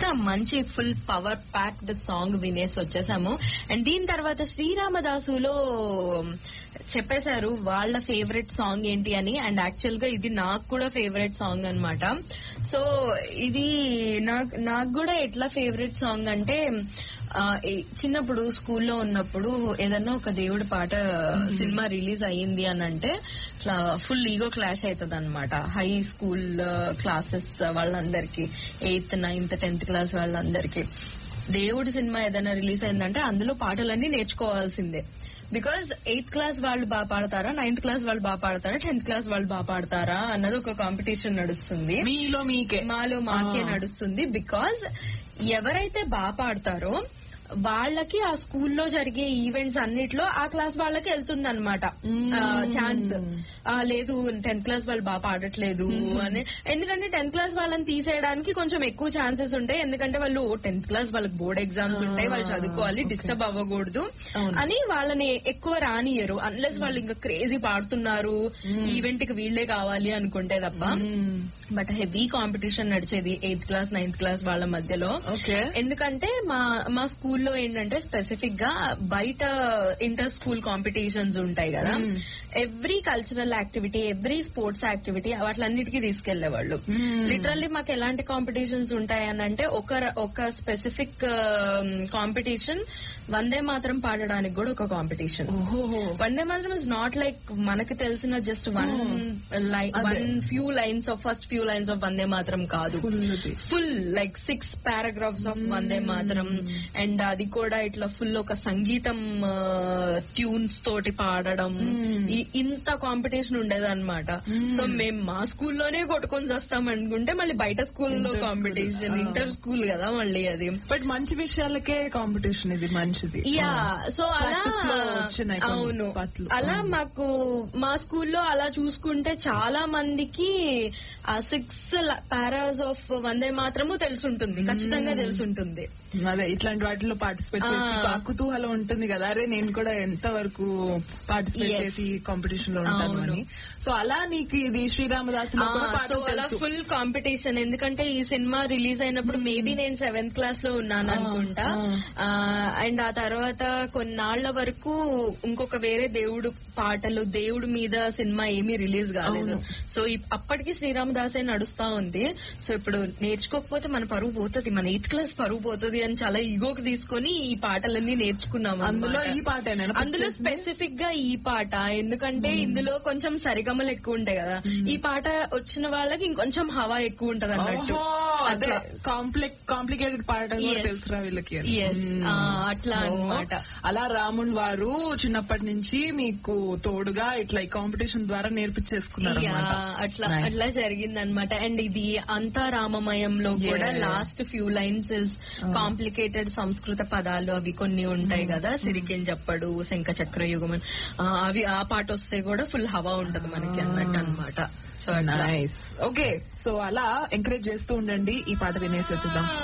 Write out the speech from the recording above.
మంచి full power packed song వినేసి వచ్చేసాము అండ్ దీని తర్వాత శ్రీరామదాసులో చెప్పేశారు వాళ్ళ ఫేవరెట్ సాంగ్ ఏంటి అని అండ్ యాక్చువల్ గా ఇది నాకు కూడా ఫేవరెట్ సాంగ్ అన్నమాట సో ఇది నాకు నాకు కూడా ఎట్లా ఫేవరెట్ సాంగ్ అంటే ఆ, ఈ- చిన్నప్పుడు స్కూల్లో ఉన్నప్పుడు ఏదన్నా ఒక దేవుడి పాట సినిమా రిలీజ్ అయ్యింది అని అంటే ఇట్లా ఫుల్ ఈగో క్లాష్ అవుతుంది అనమాట హై స్కూల్ క్లాసెస్ వాళ్ళందరికీ ఎయిత్ నైన్త్ టెన్త్ క్లాస్ వాళ్ళందరికీ దేవుడి సినిమా ఏదైనా రిలీజ్ అయిందంటే అందులో పాటలన్నీ నేర్చుకోవాల్సిందే బికాజ్ ఎయిత్ క్లాస్ వాళ్ళు బాగా పాడతారా నైన్త్ క్లాస్ వాళ్ళు బాగా పాడతారా టెన్త్ క్లాస్ వాళ్ళు బాగా పాడతారా అన్నది ఒక కాంపిటీషన్ నడుస్తుంది మీలో మీకే మాలో మాకే నడుస్తుంది బికాజ్ ఎవరైతే బాగా పాడతారో వాళ్ళకి ఆ స్కూల్లో జరిగే ఈవెంట్స్ అన్నిట్లో ఆ క్లాస్ వాళ్ళకి వెళ్తుంది అనమాట ఛాన్స్ లేదు టెన్త్ క్లాస్ వాళ్ళు బాగా పాడట్లేదు అని ఎందుకంటే టెన్త్ క్లాస్ వాళ్ళని తీసేయడానికి కొంచెం ఎక్కువ ఛాన్సెస్ ఉంటాయి ఎందుకంటే వాళ్ళు టెన్త్ క్లాస్ వాళ్ళకి బోర్డ్ ఎగ్జామ్స్ ఉంటాయి వాళ్ళు చదువుకోవాలి డిస్టర్బ్ అవ్వకూడదు అని వాళ్ళని ఎక్కువ రానియరు అన్లెస్ వాళ్ళు ఇంకా క్రేజీ పాడుతున్నారు ఈవెంట్ కి వీళ్ళే కావాలి అనుకుంటే తప్ప బట్ హెవీ కాంపిటీషన్ నడిచేది ఎయిత్ క్లాస్ నైన్త్ క్లాస్ వాళ్ళ మధ్యలో ఓకే ఎందుకంటే మా మా స్కూల్లో ఏంటంటే స్పెసిఫిక్ గా బయట ఇంటర్ స్కూల్ కాంపిటీషన్స్ ఉంటాయి కదా every cultural activity every sports activity వాటిలన్నిటికీ తీసుకెళ్లేవాళ్ళు లిటరల్లీ మాకు ఎలాంటి కాంపిటీషన్స్ ఉంటాయి అని అంటే ఒక ర- ఒక స్పెసిఫిక్ కాంపిటీషన్ వందే మాత్రం పాడడానికి కూడా ఒక కాంపిటీషన్ ఓహో వందే మాత్రం ఇస్ నాట్ లైక్ మనకి తెలిసిన just one like one few lines of first few lines of Vande మాత్రం కాదు ఫుల్ది. Full like six paragraphs of Vande మాత్రం అండ్ అది కూడా ఇట్లా ఫుల్ ఒక సంగీతం ట్యూన్స్ తోటి పాడడం ఈ- ఇంత కాంపిటీషన్ ఉండేది అనమాట సో మేము మా స్కూల్లోనే కొట్టుకొని చేస్తాం అనుకుంటే మళ్ళీ బయట స్కూల్లో కాంపిటీషన్ ఇంటర్ స్కూల్ కదా మళ్ళీ అది బట్ మంచి విషయాలకే కాంపిటీషన్ ఇది మంచిది యా సో అలా Practice లో వచ్చినాయి కొన్ని అవును పాటలు. అలా మాకు మా స్కూల్లో అలా చూసుకుంటే చాలా మందికి ఆ సిక్స్ పారాస్ ఆఫ్ వందే మాత్రము తెలుసుంటుంది ఖచ్చితంగా తెలుసుంటుంది అదే ఇట్లాంటి వాటిలో పార్టిసిపేట్ చేసి ఆ. ఆ కుతూహలం ఉంటుంది కదా అరే నేను కూడా ఎంత వరకు పార్టిసిపేట్ Yes. చేసి కాంపిటీషన్ లో ఉంటాను అవును. అని సో అలా నీకు ఇది శ్రీరామదాసులో కూడా సో పాటలు అలా తెలుసు. ఫుల్ కాంపిటీషన్ ఎందుకంటే ఈ సినిమా రిలీజ్ అయినప్పుడు మేబీ నేను సెవెంత్ క్లాస్ లో ఉన్నాను అనుకుంటా అండ్ ఆ తర్వాత కొన్నాళ్ల వరకు ఇంకొక వేరే దేవుడు పాటలు దేవుడి మీద సినిమా ఏమీ రిలీజ్ కాలేదు సో ఇప్- అప్పటికి శ్రీరామదాసే నడుస్తా ఉంది సో ఇప్పుడు నేర్చుకోకపోతే మన పరువు పోతుంది మన ఎయిత్ క్లాస్ పరువు పోతుంది అని చాలా ఈగోకి తీసుకొని ఈ పాటలన్నీ నేర్చుకున్నాం అందులో అన్నమాట. ఈ పాటేనా అందులో స్పెసిఫిక్ గా ఈ పాట ఎందుకంటే ఇందులో కొంచెం సరిగమలు ఎక్కువ ఉంటాయి కదా ఈ పాట వచ్చిన వాళ్ళకి ఇంకొంచెం హవా ఎక్కువ ఉంటది అన్నట్టు ఓహో, అదే అట్లా. కాంప్లికేటెడ్ పాట కూడా Yes. తెలుసురా వీళ్ళకి అని. Yes. మ్మ్. ఆ, అట్లా So, అన్నమాట. అలా రామున్ వారు చిన్నప్పటి నుంచి మీకు తోడుగా ఇట్లా ఈ కాంపిటీషన్ ద్వారా నేర్పించేసుకున్నారు యా, అన్నమాట. అట్లా Nice. అట్లా జరిగింది అనమాట అండ్ ఇది అంతా రామమయంలో కూడా Yeah. Last few lines is complicated సంస్కృత పదాలు అవి కొన్ని ఉంటాయి కదా సిరికెన్ చెప్పడు శంఖ చక్ర యుగం అని. ఆ, అవి ఆ పాట వస్తే కూడా ఫుల్ హవా ఉంటది మనకి అన్నట్టు అనమాట సో అట్లా నైస్ ఓకే సో అలా ఎంకరేజ్ చేస్తూ ఉండండి ఈ పాట వినేసి వచ్చేద్దాం